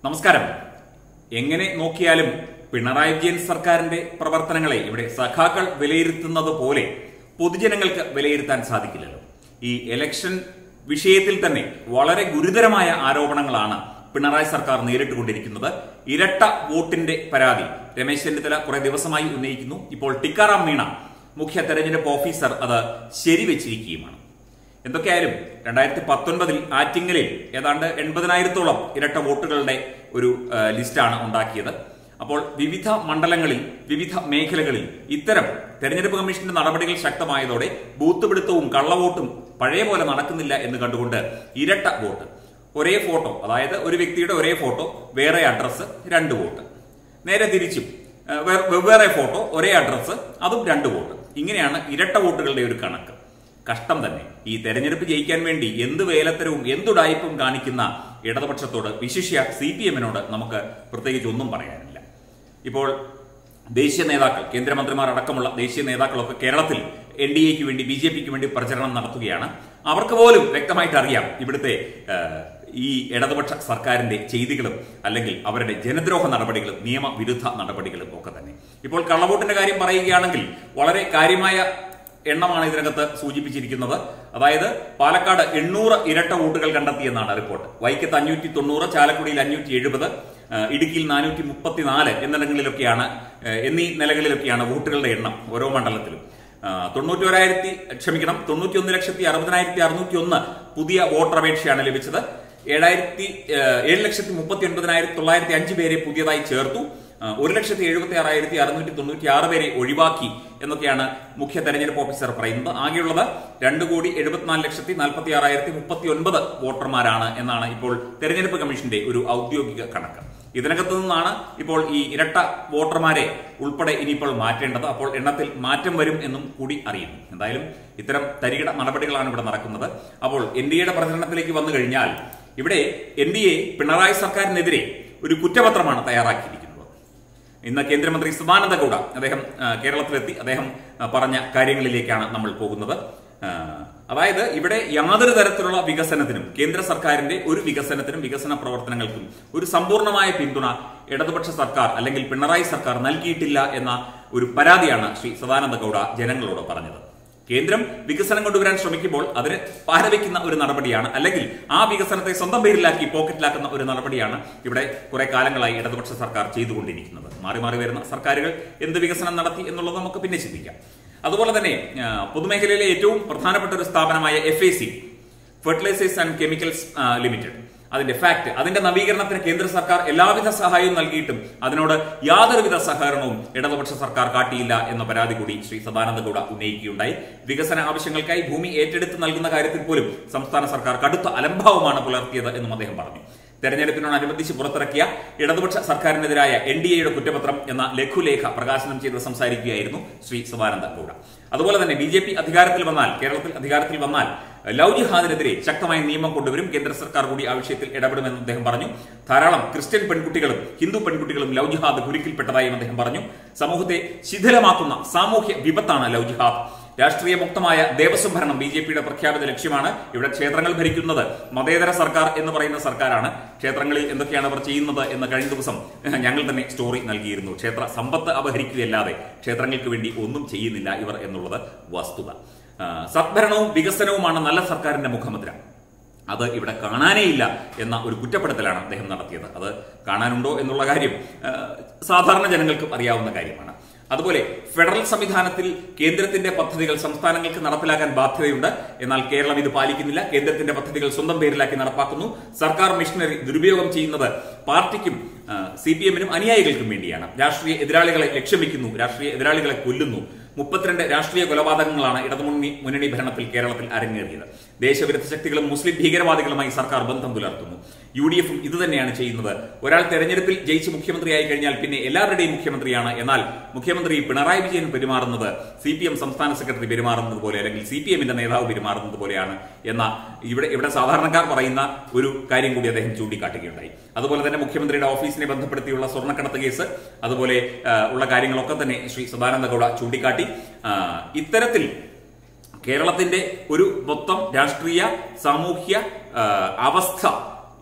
നമസ്കാരം എങ്ങനെ നോക്കിയാലും പിണറായി വിജയൻ സർക്കാരിന്റെ പ്രവർത്തനങ്ങളെ ഇവിടെ സഖാക്കൾ വിലയിരുത്തുന്നത് പോലെ പൊതുജനങ്ങൾക്ക് വിലയിരുത്താൻ സാധിക്കില്ലല്ലോ ഈ ഇലക്ഷൻ വിഷയത്തിൽ തന്നെ വളരെ ഗുരുതരമായ ആരോപണങ്ങളാണ് പിണറായി സർക്കാർ നേരിട്ടുകൊണ്ടിരിക്കുന്നത് ഇരട്ട വോട്ടിന്റെ പരാതി രമേശ് ചെന്നിത്തല കുറെ ദിവസമായി ഉന്നയിക്കുന്നു ഇപ്പോൾ ടിക്കാറാം മീണ മുഖ്യ തെരഞ്ഞെടുപ്പ് ഓഫീസർ അത് ശരിവെച്ചിരിക്കുകയുമാണ് എന്തൊക്കെയായാലും രണ്ടായിരത്തി പത്തൊൻപതിൽ ആറ്റിങ്ങലിൽ ഏതാണ്ട് എൺപതിനായിരത്തോളം ഇരട്ട വോട്ടുകളുടെ ഒരു ആ, ലിസ്റ്റാണ് ഉണ്ടാക്കിയത് അപ്പോൾ വിവിധ മണ്ഡലങ്ങളിൽ വിവിധ മേഖലകളിൽ ഇത്തരം തെരഞ്ഞെടുപ്പ് കമ്മീഷന്റെ നടപടികൾ ശക്തമായതോടെ ബൂത്ത് പിടുത്തവും കള്ളവോട്ടും പഴയ പോലെ നടക്കുന്നില്ല എന്ന് കണ്ടുകൊണ്ട് ഇരട്ട വോട്ട് ഒരേ ഫോട്ടോ അതായത് ഒരു വ്യക്തിയുടെ ഒരേ ഫോട്ടോ വേറെ അഡ്രസ്സ് രണ്ട് വോട്ട് നേരെ തിരിച്ചും ആ, വേ- വെവ്വേറെ ഫോട്ടോ ഒരേ അഡ്രസ്സ് അതും രണ്ട് വോട്ട് ഇങ്ങനെയാണ് ഇരട്ട വോട്ടുകളുടെ ഒരു കണക്ക് കഷ്ടം തന്നെ ഈ തെരഞ്ഞെടുപ്പ് ജയിക്കാൻ വേണ്ടി എന്ത് വേലത്തരവും എന്തുടായ്പും കാണിക്കുന്ന ഇടതുപക്ഷത്തോട് വിശിഷ്യ സി പി എമ്മിനോട് നമുക്ക് പ്രത്യേകിച്ച് ഒന്നും പറയാനില്ല ഇപ്പോൾ ദേശീയ നേതാക്കൾ കേന്ദ്രമന്ത്രിമാർ അടക്കമുള്ള ദേശീയ നേതാക്കളൊക്കെ കേരളത്തിൽ എൻ ഡി എക്ക് വേണ്ടി ബി ജെ പിക്ക് വേണ്ടി പ്രചരണം നടത്തുകയാണ് അവർക്ക് പോലും വ്യക്തമായിട്ട് അറിയാം ഇവിടുത്തെ ആ, ഈ ഇടതുപക്ഷ സർക്കാരിന്റെ ചെയ്തികളും അല്ലെങ്കിൽ അവരുടെ ജനദ്രോഹ നടപടികളും നിയമവിരുദ്ധ നടപടികളും ഒക്കെ തന്നെ ഇപ്പോൾ കള്ളവോട്ടിന്റെ കാര്യം പറയുകയാണെങ്കിൽ വളരെ കാര്യമായ എണ്ണമാണ് ഇതിനകത്ത് സൂചിപ്പിച്ചിരിക്കുന്നത് അതായത് പാലക്കാട് എണ്ണൂറ് ഇരട്ട വോട്ടുകൾ കണ്ടെത്തിയെന്നാണ് റിപ്പോർട്ട് വൈക്കത്ത് അഞ്ഞൂറ്റി തൊണ്ണൂറ് ചാലക്കുടിയിൽ അഞ്ഞൂറ്റി എഴുപത് ഇടുക്കിയിൽ നാനൂറ്റി മുപ്പത്തിനാല് എന്നിടങ്ങളിലൊക്കെയാണ് ഏഹ്, എന്നീ നിലകളിലൊക്കെയാണ് വോട്ടുകളുടെ എണ്ണം ഓരോ മണ്ഡലത്തിലും ആ, തൊണ്ണൂറ്റോരായിരത്തി ക്ഷമിക്കണം തൊണ്ണൂറ്റി ഒന്ന് ലക്ഷത്തി അറുപതിനായിരത്തി അറുന്നൂറ്റി ഒന്ന് പുതിയ വോട്ടർ അപേക്ഷയാണ് ലഭിച്ചത് ഏഴായിരത്തി ഏഹ്, ഏഴ് ലക്ഷത്തി മുപ്പത്തി ഒൻപതിനായിരത്തി തൊള്ളായിരത്തി അഞ്ച് പേരെ പുതിയതായി ചേർത്തു ആ, ഒരു ലക്ഷത്തി എഴുപത്തി ആറായിരത്തി അറുന്നൂറ്റി തൊണ്ണൂറ്റി ആറ് പേരെ ഒഴിവാക്കി എന്നൊക്കെയാണ് മുഖ്യ തെരഞ്ഞെടുപ്പ് ഓഫീസർ പറയുന്നത് ആകെയുള്ളത് രണ്ട് കോടി എഴുപത്തിനാല് ലക്ഷത്തി നാൽപ്പത്തി ആറായിരത്തി മുപ്പത്തി ഒൻപത് വോട്ടർമാരാണ് എന്നാണ് ഇപ്പോൾ തെരഞ്ഞെടുപ്പ് കമ്മീഷന്റെ ഒരു ഔദ്യോഗിക കണക്ക് ഇതിനകത്തു നിന്നാണ് ഇപ്പോൾ ഈ ഇരട്ട വോട്ടർമാരെ ഉൾപ്പെടെ ഇനിയിപ്പോൾ മാറ്റേണ്ടത് അപ്പോൾ എണ്ണത്തിൽ മാറ്റം വരും എന്നും കൂടി അറിയുന്നു എന്തായാലും ഇത്തരം തരികിട നടപടികളാണ് ഇവിടെ നടക്കുന്നത് അപ്പോൾ എൻ ഡി എയുടെ പ്രചരണത്തിലേക്ക് വന്നു കഴിഞ്ഞാൽ ഇവിടെ എൻ ഡി എ പിണറായി സർക്കാരിനെതിരെ ഒരു കുറ്റപത്രമാണ് തയ്യാറാക്കിയിരിക്കുന്നത് ഇന്ന് കേന്ദ്രമന്ത്രി സദാനന്ദ ഗൌഡ അദ്ദേഹം ആ, കേരളത്തിലെത്തി അദ്ദേഹം ആ, പറഞ്ഞ കാര്യങ്ങളിലേക്കാണ് നമ്മൾ പോകുന്നത് ആ, അതായത് ഇവിടെ യാതൊരു തരത്തിലുള്ള വികസനത്തിനും കേന്ദ്ര സർക്കാരിന്റെ ഒരു വികസനത്തിനും വികസന പ്രവർത്തനങ്ങൾക്കും ഒരു സമ്പൂർണ്ണമായ പിന്തുണ ഇടതുപക്ഷ സർക്കാർ അല്ലെങ്കിൽ പിണറായി സർക്കാർ നൽകിയിട്ടില്ല എന്ന ഒരു പരാതിയാണ് ശ്രീ സദാനന്ദ ഗൌഡ ജനങ്ങളോട് പറഞ്ഞത് കേന്ദ്രം വികസനം കൊണ്ടുവരാൻ ശ്രമിക്കുമ്പോൾ അതിന് പാരവയ്ക്കുന്ന ഒരു നടപടിയാണ് അല്ലെങ്കിൽ ആ വികസനത്തെ സ്വന്തം പേരിലാക്കി പോക്കറ്റിലാക്കുന്ന ഒരു നടപടിയാണ് ഇവിടെ കുറെ കാലങ്ങളായി ഇടതുപക്ഷ സർക്കാർ ചെയ്തുകൊണ്ടിരിക്കുന്നത് മാറി മാറി വരുന്ന സർക്കാരുകൾ എന്ത് വികസനം നടത്തി എന്നുള്ളത് നമുക്ക് പിന്നെ ചിന്തിക്കാം അതുപോലെ തന്നെ ആ, പൊതുമേഖലയിലെ ഏറ്റവും പ്രധാനപ്പെട്ട ഒരു സ്ഥാപനമായ F A C fertilisers and chemicals limited അതിന്റെ ഫാക്ട് അതിന്റെ നവീകരണത്തിന് കേന്ദ്ര സർക്കാർ എല്ലാവിധ സഹായവും നൽകിയിട്ടും അതിനോട് യാതൊരുവിധ സഹകരണവും ഇടതുപക്ഷ സർക്കാർ കാട്ടിയില്ല എന്ന പരാതി കൂടി ശ്രീ സദാനന്ദ ഗൌഡ ഉന്നയിക്കുകയുണ്ടായി വികസന ആവശ്യങ്ങൾക്കായി ഭൂമി ഏറ്റെടുത്ത് നൽകുന്ന കാര്യത്തിൽ പോലും സംസ്ഥാന സർക്കാർ കടുത്ത അലംഭാവമാണ് പുലർത്തിയത് എന്നും അദ്ദേഹം പറഞ്ഞു തെരഞ്ഞെടുപ്പിനോടനുബന്ധിച്ച് പുറത്തിറക്കിയ ഇടതുപക്ഷ സർക്കാരിനെതിരായ എൻ ഡി എയുടെ കുറ്റപത്രം എന്ന ലഘുലേഖ പ്രകാശനം ചെയ്ത് സംസാരിക്കുകയായിരുന്നു ശ്രീ സദാനന്ദ ഗൌഡ അതുപോലെ തന്നെ ബി ജെ പി അധികാരത്തിൽ വന്നാൽ കേരളത്തിൽ അധികാരത്തിൽ വന്നാൽ ലവ് ജിഹാദിനെതിരെ ശക്തമായ നിയമം കൊണ്ടുവരും കേന്ദ്ര സർക്കാർ കൂടി ആ വിഷയത്തിൽ ഇടപെടുമെന്ന് അദ്ദേഹം പറഞ്ഞു ധാരാളം ക്രിസ്ത്യൻ പെൺകുട്ടികളും ഹിന്ദു പെൺകുട്ടികളും ലവ് ജിഹാദ് കുരുക്കിൽപ്പെട്ടതായും അദ്ദേഹം പറഞ്ഞു സമൂഹത്തെ ശിഥിലമാക്കുന്ന സാമൂഹ്യ വിപത്താണ് ലവ് ജിഹാദ് രാഷ്ട്രീയ മുക്തമായ ദേവസ്വം ഭരണം ബി ജെ പിയുടെ പ്രഖ്യാപിത ലക്ഷ്യമാണ് ഇവിടെ ക്ഷേത്രങ്ങൾ ഭരിക്കുന്നത് മതേതര സർക്കാർ എന്ന് പറയുന്ന സർക്കാരാണ് ക്ഷേത്രങ്ങളിൽ എന്തൊക്കെയാണ് അവർ ചെയ്യുന്നത് എന്ന് കഴിഞ്ഞ ദിവസം ഞങ്ങൾ തന്നെ സ്റ്റോറി നൽകിയിരുന്നു ക്ഷേത്ര സമ്പത്ത് അപഹരിക്കുകയല്ലാതെ ക്ഷേത്രങ്ങൾക്ക് വേണ്ടി ഒന്നും ചെയ്യുന്നില്ല ഇവർ എന്നുള്ളത് വസ്തുത ആ, സദ്ഭരണവും വികസനവുമാണ് നല്ല സർക്കാരിന്റെ മുഖമുദ്ര അത് ഇവിടെ കാണാനേയില്ല എന്ന ഒരു കുറ്റപ്പെടുത്തലാണ് അദ്ദേഹം നടത്തിയത് അത് കാണാനുണ്ടോ എന്നുള്ള കാര്യം ആ, സാധാരണ ജനങ്ങൾക്കും അറിയാവുന്ന കാര്യമാണ് അതുപോലെ ഫെഡറൽ സംവിധാനത്തിൽ കേന്ദ്രത്തിന്റെ പദ്ധതികൾ സംസ്ഥാനങ്ങൾക്ക് നടപ്പിലാക്കാൻ ബാധ്യതയുണ്ട് എന്നാൽ കേരളം ഇത് പാലിക്കുന്നില്ല കേന്ദ്രത്തിന്റെ പദ്ധതികൾ സ്വന്തം പേരിലാക്കി നടപ്പാക്കുന്നു സർക്കാർ മിഷനറി ദുരുപയോഗം ചെയ്യുന്നത് പാർട്ടിക്കും സി പി എമ്മിനും അനുയായികൾക്കും വേണ്ടിയാണ് രാഷ്ട്രീയ എതിരാളികളെ ലക്ഷ്യം വെക്കുന്നു രാഷ്ട്രീയ എതിരാളികളെ കൊല്ലുന്നു മുപ്പത്തിരണ്ട് രാഷ്ട്രീയ കൊലപാതകങ്ങളാണ് ഇടതുമുന്നണി മുന്നണി ഭരണത്തിൽ കേരളത്തിൽ അരങ്ങേറിയത് ദേശവിരുദ്ധ ശക്തികളും മുസ്ലിം ഭീകരവാദികളുമായി സർക്കാർ ബന്ധം പുലർത്തുന്നു യു ഡി എഫും ഇത് തന്നെയാണ് ചെയ്യുന്നത് ഒരാൾ തെരഞ്ഞെടുപ്പിൽ ജയിച്ച് മുഖ്യമന്ത്രിയായി കഴിഞ്ഞാൽ പിന്നെ എല്ലാവരുടെയും മുഖ്യമന്ത്രിയാണ് എന്നാൽ മുഖ്യമന്ത്രി പിണറായി വിജയൻ പെരുമാറുന്നത് സി പി എം സംസ്ഥാന സെക്രട്ടറി പെരുമാറുന്നത് പോലെ അല്ലെങ്കിൽ സി പി എമ്മിന്റെ നേതാവ് പെരുമാറുന്നത് പോലെയാണ് എന്ന ഇവിടെ ഇവിടെ സാധാരണക്കാർ പറയുന്ന ഒരു കാര്യം കൂടി അദ്ദേഹം ചൂണ്ടിക്കാട്ടുകയുണ്ടായി അതുപോലെ തന്നെ മുഖ്യമന്ത്രിയുടെ ഓഫീസിനെ ബന്ധപ്പെടുത്തിയുള്ള സ്വർണ്ണക്കടത്ത് കേസ് അതുപോലെ ആ, ഉള്ള കാര്യങ്ങളൊക്കെ തന്നെ ശ്രീ സദാനന്ദ ഗൌഡ ചൂണ്ടിക്കാട്ടി ആ, ഇത്തരത്തിൽ കേരളത്തിന്റെ ഒരു മൊത്തം രാഷ്ട്രീയ സാമൂഹ്യ ആ, അവസ്ഥ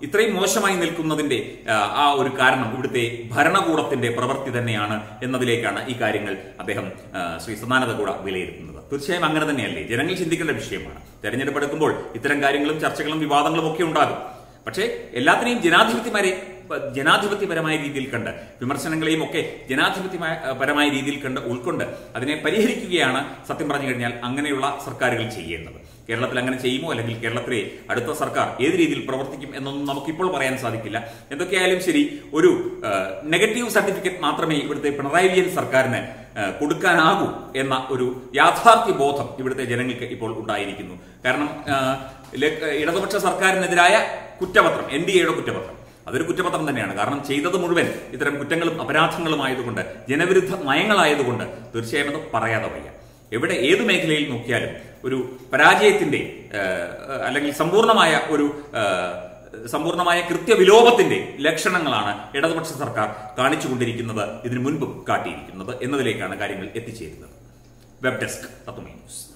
ഇത്രയും മോശമായി നിൽക്കുന്നതിന്റെ ആ, ആ ഒരു കാരണം ഇവിടുത്തെ ഭരണകൂടത്തിന്റെ പ്രവൃത്തി തന്നെയാണ് എന്നതിലേക്കാണ് ഈ കാര്യങ്ങൾ അദ്ദേഹം ആ, ശ്രീ സദാനന്ദ കൂട വിലയിരുത്തുന്നത് തീർച്ചയായും അങ്ങനെ തന്നെയല്ലേ ജനങ്ങൾ ചിന്തിക്കേണ്ട വിഷയമാണ് തെരഞ്ഞെടുപ്പ് എടുക്കുമ്പോൾ ഇത്തരം കാര്യങ്ങളും ചർച്ചകളും വിവാദങ്ങളും ഒക്കെ ഉണ്ടാകും പക്ഷേ എല്ലാത്തിനെയും ജനാധിപത്യമാരെ ജനാധിപത്യപരമായ രീതിയിൽ കണ്ട് വിമർശനങ്ങളെയും ഒക്കെ ജനാധിപത്യപരമായ രീതിയിൽ കണ്ട് ഉൾക്കൊണ്ട് അതിനെ പരിഹരിക്കുകയാണ് സത്യം പറഞ്ഞു കഴിഞ്ഞാൽ അങ്ങനെയുള്ള സർക്കാരുകൾ ചെയ്യേണ്ടത് കേരളത്തിൽ അങ്ങനെ ചെയ്യുമോ അല്ലെങ്കിൽ കേരളത്തിലെ അടുത്ത സർക്കാർ ഏത് രീതിയിൽ പ്രവർത്തിക്കും എന്നൊന്നും നമുക്കിപ്പോൾ പറയാൻ സാധിക്കില്ല എന്തൊക്കെയായാലും ശരി ഒരു നെഗറ്റീവ് സർട്ടിഫിക്കറ്റ് മാത്രമേ ഇവിടുത്തെ പിണറായി വിജയൻ സർക്കാരിന് ആ, കൊടുക്കാനാകൂ എന്ന ഒരു യാഥാർത്ഥ്യ ബോധം ഇവിടുത്തെ ജനങ്ങൾക്ക് ഇപ്പോൾ ഉണ്ടായിരിക്കുന്നു കാരണം ആ, ലെ- ഇടതുപക്ഷ സർക്കാരിനെതിരായ കുറ്റപത്രം എൻ ഡി എയുടെ കുറ്റപത്രം അതൊരു കുറ്റപത്രം തന്നെയാണ് കാരണം ചെയ്തത് മുഴുവൻ ഇത്തരം കുറ്റങ്ങളും അപരാധങ്ങളും ആയതുകൊണ്ട് ജനവിരുദ്ധ നയങ്ങളായതുകൊണ്ട് തീർച്ചയായും അത് പറയാതെ വയ്യ എവിടെ ഏത് മേഖലയിൽ നോക്കിയാലും ഒരു പരാജയത്തിന്റെ ആ, അല്ലെങ്കിൽ സമ്പൂർണമായ ഒരു ആ, സമ്പൂർണമായ കൃത്യവിലോപത്തിന്റെ ലക്ഷണങ്ങളാണ് ഇടതുപക്ഷ സർക്കാർ കാണിച്ചുകൊണ്ടിരിക്കുന്നത് ഇതിനു മുൻപും കാട്ടിയിരിക്കുന്നത് എന്നതിലേക്കാണ് കാര്യങ്ങൾ എത്തിച്ചേരുന്നത് വെബ് ഡെസ്ക് തത്വമേ ന്യൂസ്